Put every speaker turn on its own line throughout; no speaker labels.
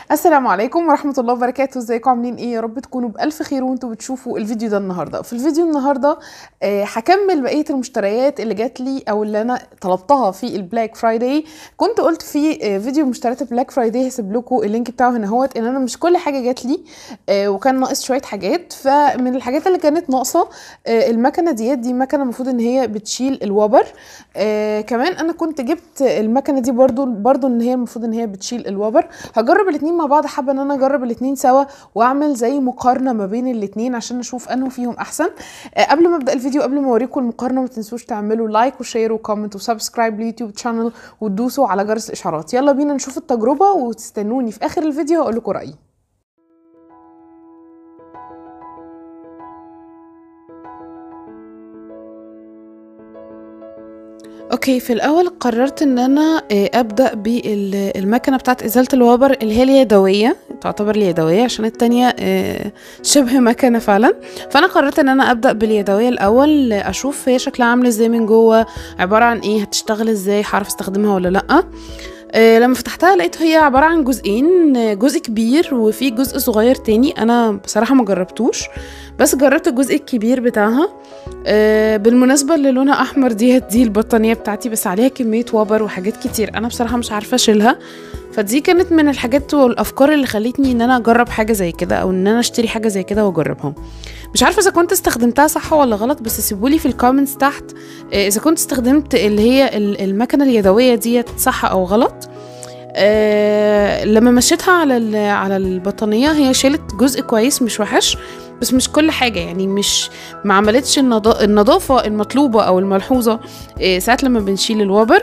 السلام عليكم ورحمة الله وبركاته ازيكم عاملين ايه يا رب تكونوا بألف خير وانتوا بتشوفوا الفيديو ده النهاردة في الفيديو النهاردة آه، هكمل بقية المشتريات اللي جات لي او اللي انا طلبتها في البلاك فرايداي كنت قلت في آه، فيديو مشتريات البلاك فرايداي هسيب لكم اللينك بتاعه هنا اهوت ان انا مش كل حاجة جات لي آه، وكان ناقص شوية حاجات فمن الحاجات اللي كانت ناقصة آه، المكنة ديت دي مكنة المفروض ان هي بتشيل الوبر آه، كمان انا كنت جبت المكنة دي برضو برضو ان هي المفروض ان هي بتشيل الوبر هجرب الاتنين مع بعض حابه ان انا اجرب الاتنين سوا واعمل زي مقارنه ما بين الاتنين عشان اشوف انه فيهم احسن آه، قبل ما ابدا الفيديو قبل ما اوريكم المقارنه ما تنسوش تعملوا لايك وشير وكومنت وسبسكرايب لليوتيوب شانل وتدوسوا على جرس الاشعارات يلا بينا نشوف التجربه وتستنوني في اخر الفيديو هقول لكم رايي اوكي في الاول قررت ان انا آه، ابدا بالمكنه بتاعت ازاله الوبر اللي هي اليدويه تعتبر اليدويه عشان التانية آه، شبه مكنه فعلا فانا قررت ان انا ابدا باليدويه الاول آه، اشوف هي شكلها عامل ازاي من جوه عباره عن ايه هتشتغل ازاي هعرف استخدمها ولا لا آه، لما فتحتها لقيت هي عبارة عن جزئين آه، جزء كبير وفي جزء صغير تاني أنا بصراحة ما جربتوش بس جربت الجزء الكبير بتاعها آه، بالمناسبة اللي لونها أحمر دي دي البطانية بتاعتي بس عليها كمية وبر وحاجات كتير أنا بصراحة مش عارفة أشيلها فدي كانت من الحاجات والأفكار اللي خلتني إن أنا أجرب حاجة زي كده أو إن أنا أشتري حاجة زي كده وأجربها مش عارفه اذا كنت استخدمتها صح ولا غلط بس سيبولي في الكومنتس تحت آه، اذا كنت استخدمت اللي هي ال- المكنه اليدويه ديت صح او غلط آه لما مشيتها على ال- على البطانيه هي شالت جزء كويس مش وحش بس مش كل حاجه يعني مش ما عملتش النضا- النظافه المطلوبه او الملحوظه آه ساعه لما بنشيل الوبر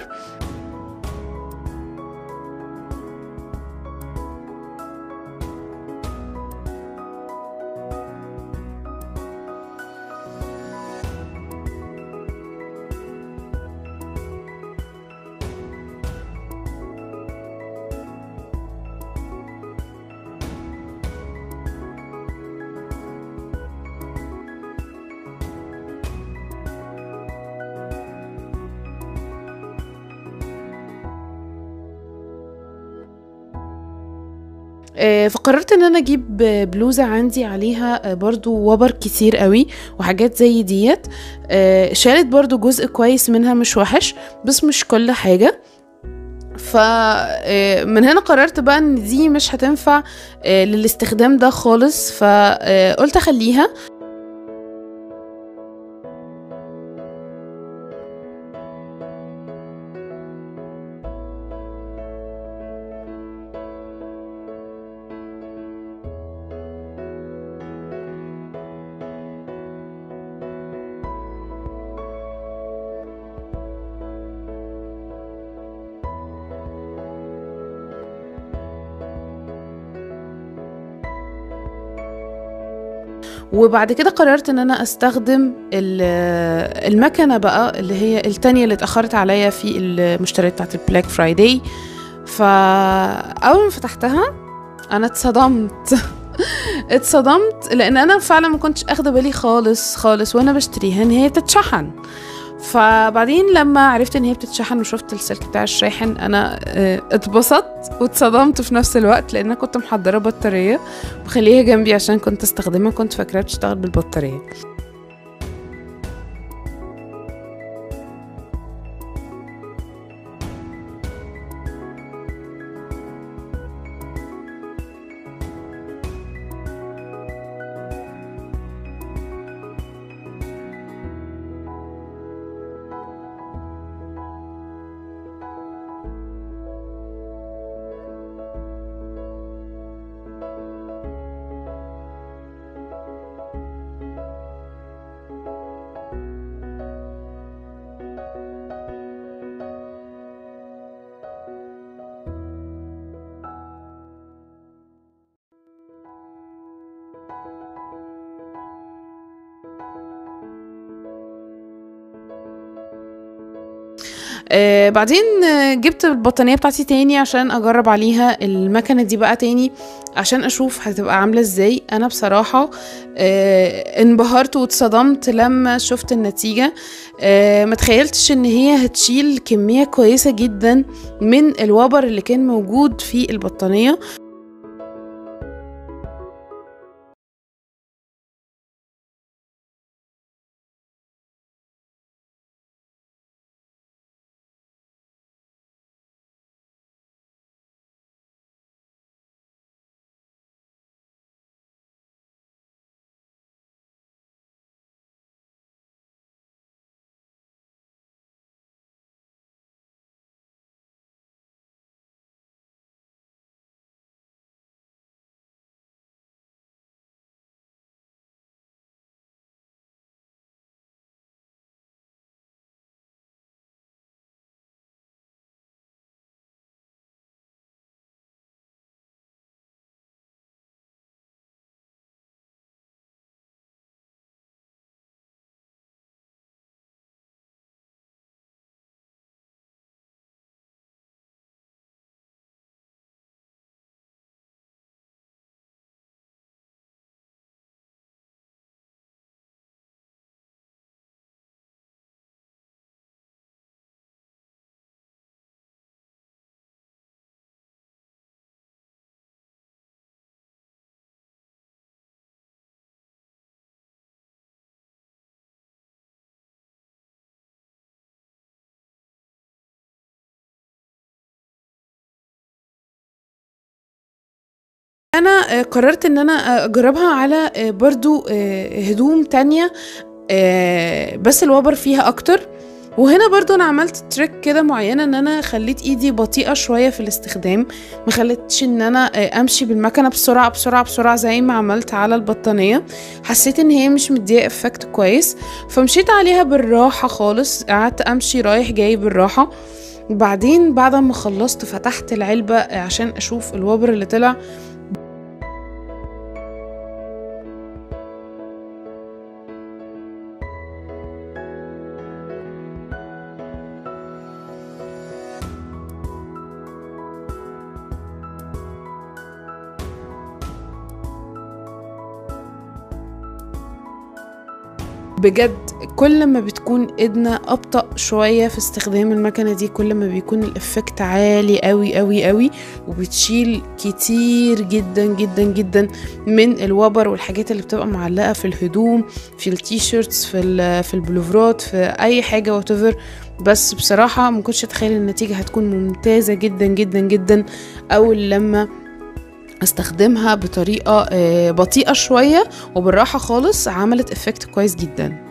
آه، فقررت ان انا اجيب بلوزة عندي عليها آه، برضو وبر كتير قوي وحاجات زي ديت آه، شالت برضو جزء كويس منها مش وحش بس مش كل حاجة فمن هنا قررت بقى ان دي مش هتنفع آه، للاستخدام ده خالص فقلت اخليها وبعد كده قررت ان انا استخدم ال- المكنه بقى اللي هي التانية اللي اتاخرت عليا في المشتريات بتاعت البلاك فرايداي فاول ما فتحتها انا اتصدمت اتصدمت لان انا فعلا ما كنتش اخده بالي خالص خالص وانا بشتريها ان هي بتتشحن فبعدين لما عرفت ان هي بتتشحن وشفت السلك بتاع الشاحن انا آه، اتبسطت واتصدمت في نفس الوقت لان انا كنت محضره بطاريه مخليها جنبي عشان كنت استخدمها كنت فاكراها بتشتغل بالبطاريه آه بعدين آه، جبت البطانية بتاعتي تاني عشان اجرب عليها المكنة دي بقى تاني عشان اشوف هتبقى عاملة ازاي انا بصراحة آه انبهرت واتصدمت لما شفت النتيجة آه ما تخيلتش ان هي هتشيل كمية كويسة جدا من الوبر اللي كان موجود في البطانية فانا آه، قررت ان انا آه، اجربها على آه، برضو آه، هدوم تانية آه، بس الوبر فيها اكتر وهنا برضو انا عملت تريك كده معينه ان انا خليت ايدي بطيئه شويه في الاستخدام ما خليتش ان انا آه، امشي بالمكنه بسرعه بسرعه بسرعه زي ما عملت على البطانيه حسيت ان هي مش مديه افكت كويس فمشيت عليها بالراحه خالص قعدت امشي رايح جاي بالراحه وبعدين بعد ما خلصت فتحت العلبه عشان اشوف الوبر اللي طلع بجد كل ما بتكون ايدنا ابطا شويه في استخدام المكنه دي كل ما بيكون الافكت عالي قوي قوي قوي وبتشيل كتير جدا جدا جدا من الوبر والحاجات اللي بتبقى معلقه في الهدوم في التيشيرتس في ال- في البلوفرات في اي حاجه وات بس بصراحه ما كنتش اتخيل النتيجه هتكون ممتازه جدا جدا جدا اول لما استخدمها بطريقه آه، بطيئه شويه وبالراحه خالص عملت افكت كويس جدا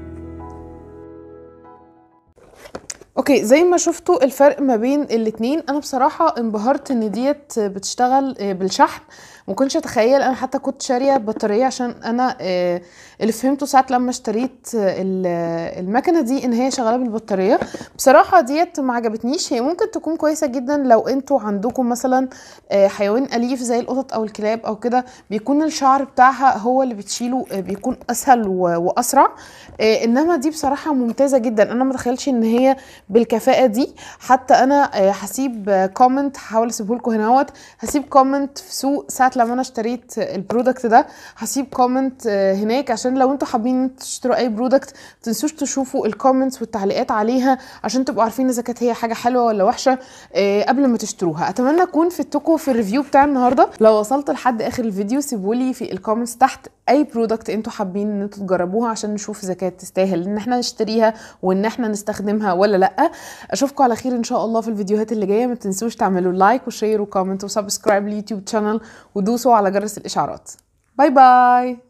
اوكي زي ما شفتوا الفرق ما بين الاتنين انا بصراحه انبهرت ان ديت بتشتغل آه، بالشحن ما كنتش اتخيل انا حتى كنت شاريه بطاريه عشان انا آه، اللي فهمته ساعه لما اشتريت آه، ال- المكنه دي ان هي شغاله بالبطاريه بصراحه ديت ما عجبتنيش هي ممكن تكون كويسه جدا لو انتوا عندكم مثلا آه، حيوان اليف زي القطط او الكلاب او كده بيكون الشعر بتاعها هو اللي بتشيله آه، بيكون اسهل و- واسرع آه، انما دي بصراحه ممتازه جدا انا ما تخيلش ان هي بالكفاءه دي حتى انا آه، هسيب كومنت هحاول اسيبه لكم هنا اهوت هسيب كومنت في سوق ساعه لما انا اشتريت البرودكت ده هسيب كومنت هناك عشان لو انتوا حابين ان انتوا تشتروا اي برودكت متنسوش تشوفوا الكومنتس والتعليقات عليها عشان تبقوا عارفين اذا كانت هي حاجه حلوه ولا وحشه آه، قبل ما تشتروها اتمنى اكون فدتكم في الريفيو بتاع النهارده لو وصلت لحد اخر الفيديو سيبوا لي في الكومنتس تحت اي برودكت انتوا حابين ان انتوا تجربوها عشان نشوف اذا كانت تستاهل ان احنا نشتريها وان احنا نستخدمها ولا لا اشوفكم على خير ان شاء الله في الفيديوهات اللي جايه ما تنسوش تعملوا لايك وشير وكومنت وسبسكرايب لليوتيوب شانل ودوسوا على جرس الاشعارات باي باي